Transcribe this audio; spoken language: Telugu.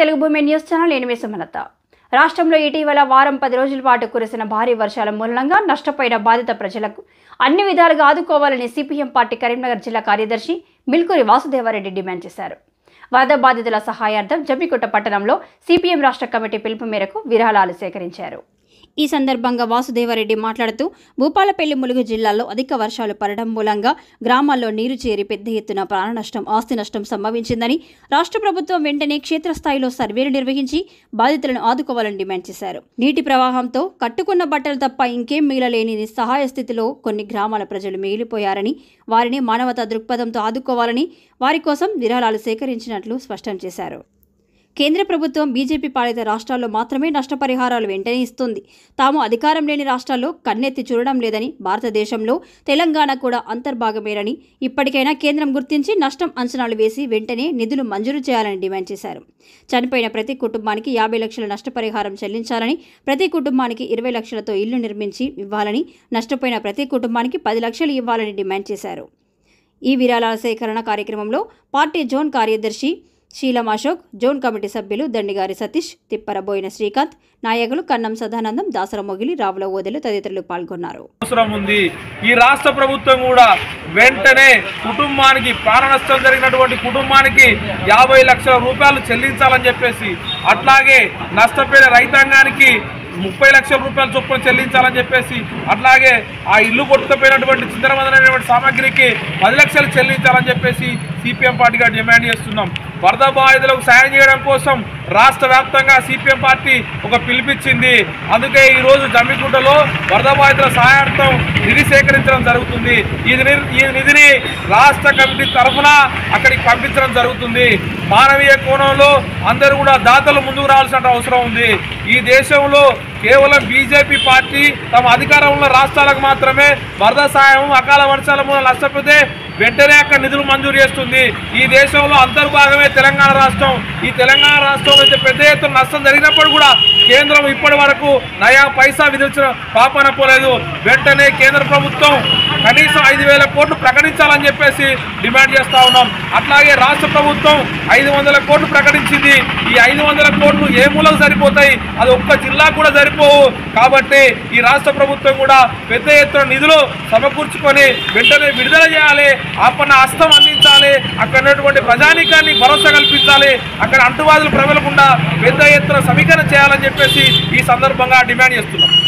తెలుగు భూమి న్యూస్ ఛానల్ ఎనిమిది సుమలత రాష్ట్రంలో ఇటీవల వారం పది రోజుల పాటు కురిసిన భారీ వర్షాల మూలంగా నష్టపోయిన బాధిత ప్రజలకు అన్ని విధాలుగా ఆదుకోవాలని సిపిఎం పార్టీ కరీంనగర్ జిల్లా కార్యదర్శి మిల్కూరి వాసుదేవారెడ్డి డిమాండ్ చేశారు వరద బాధితుల సహాయార్థం జమ్మికుంట పట్టణంలో సిపిఎం రాష్ట్ర కమిటీ పిలుపు మేరకు విరాళాలు సేకరించారు ఈ సందర్భంగా వాసుదేవారెడ్డి మాట్లాడుతూ భూపాలపల్లి ములుగు జిల్లాలో అధిక వర్షాలు పడడం మూలంగా గ్రామాల్లో నీరు చేరి పెద్ద ఎత్తున ప్రాణ నష్టం ఆస్తి నష్టం సంభవించిందని రాష్ట్ర ప్రభుత్వం వెంటనే క్షేత్రస్థాయిలో సర్వేలు నిర్వహించి బాధితులను ఆదుకోవాలని డిమాండ్ చేశారు నీటి ప్రవాహంతో కట్టుకున్న బట్టలు తప్ప ఇంకేం మిగలలేని నిస్సహాయ స్థితిలో కొన్ని గ్రామాల ప్రజలు మిగిలిపోయారని వారిని మానవతా దృక్పథంతో ఆదుకోవాలని వారి కోసం విరాళాలు సేకరించినట్లు స్పష్టం చేశారు కేంద్ర ప్రభుత్వం బీజేపీ పాలిత రాష్ట్రాల్లో మాత్రమే నష్టపరిహారాలు వెంటనే ఇస్తుంది తాము అధికారం లేని రాష్ట్రాల్లో కన్నెత్తి చూడడం లేదని భారతదేశంలో తెలంగాణ కూడా అంతర్భాగమేనని ఇప్పటికైనా కేంద్రం గుర్తించి నష్టం అంచనాలు వేసి వెంటనే నిధులు మంజూరు చేయాలని డిమాండ్ చేశారు చనిపోయిన ప్రతి కుటుంబానికి యాభై లక్షల నష్టపరిహారం చెల్లించాలని ప్రతి కుటుంబానికి ఇరవై లక్షలతో ఇల్లు నిర్మించి ఇవ్వాలని నష్టపోయిన ప్రతి కుటుంబానికి పది లక్షలు ఇవ్వాలని డిమాండ్ చేశారు ఈ విరాళాల సేకరణ కార్యక్రమంలో పార్టీ జోన్ కార్యదర్శి శీలం అశోక్ జోన్ కమిటీ సభ్యులు దండిగారి సతీష్ తిప్పరబోయిన శ్రీకాంత్ నాయకులు కన్నం సదానందం దాసర మొగిలి రావుల ఓదెలు తదితరులు పాల్గొన్నారు అవసరం ఉంది ఈ రాష్ట్ర ప్రభుత్వం కూడా వెంటనే కుటుంబానికి ప్రాణ నష్టం జరిగినటువంటి కుటుంబానికి యాభై లక్షల రూపాయలు చెల్లించాలని చెప్పేసి అట్లాగే నష్టపోయిన రైతాంగానికి ముప్పై లక్షల రూపాయల చొప్పున చెల్లించాలని చెప్పేసి అట్లాగే ఆ ఇల్లు కొట్టుకుపోయినటువంటి చిందరమందరైనటువంటి సామాగ్రికి పది లక్షలు చెల్లించాలని చెప్పేసి సిపిఎం పార్టీగా డిమాండ్ చేస్తున్నాం వరద బాధితులకు సాయం చేయడం కోసం రాష్ట్ర వ్యాప్తంగా సిపిఎం పార్టీ ఒక పిలిపించింది అందుకే ఈ రోజు జమ్మిగుంటలో వరద బాధితుల సహాయార్థం నిధి సేకరించడం జరుగుతుంది ఈ నిధి ఈ నిధిని రాష్ట్ర కమిటీ తరఫున అక్కడికి పంపించడం జరుగుతుంది మానవీయ కోణంలో అందరూ కూడా దాతలు ముందుకు రావాల్సిన అవసరం ఉంది ఈ దేశంలో కేవలం బీజేపీ పార్టీ తమ అధికారంలో ఉన్న రాష్ట్రాలకు మాత్రమే వరద సాయం అకాల వర్షాల మూలం నష్టపోతే వెంటనే అక్కడ నిధులు మంజూరు చేస్తుంది ఈ దేశంలో అంతర్భాగమే తెలంగాణ రాష్ట్రం ఈ తెలంగాణ రాష్ట్రంలో అయితే పెద్ద ఎత్తున నష్టం జరిగినప్పుడు కూడా కేంద్రం ఇప్పటి వరకు నయా పైసా విధించిన పాపన పోలేదు వెంటనే కేంద్ర ప్రభుత్వం కనీసం ఐదు వేల కోట్లు ప్రకటించాలని చెప్పేసి డిమాండ్ చేస్తా ఉన్నాం అట్లాగే రాష్ట్ర ప్రభుత్వం ఐదు వందల కోట్లు ప్రకటించింది ఈ ఐదు వందల కోట్లు ఏ మూలకు సరిపోతాయి అది ఒక్క జిల్లా కూడా సరిపోవు కాబట్టి ఈ రాష్ట్ర ప్రభుత్వం కూడా పెద్ద ఎత్తున నిధులు సమకూర్చుకొని వెంటనే విడుదల చేయాలి ఆపన్న హస్తం అందించాలి అక్కడ ఉన్నటువంటి ప్రజానీకాన్ని భరోసా కల్పించాలి అక్కడ అంటువాదులు ప్రబలకుండా పెద్ద ఎత్తున సమీకరణ చేయాలని చెప్పేసి ఈ సందర్భంగా డిమాండ్ చేస్తున్నాం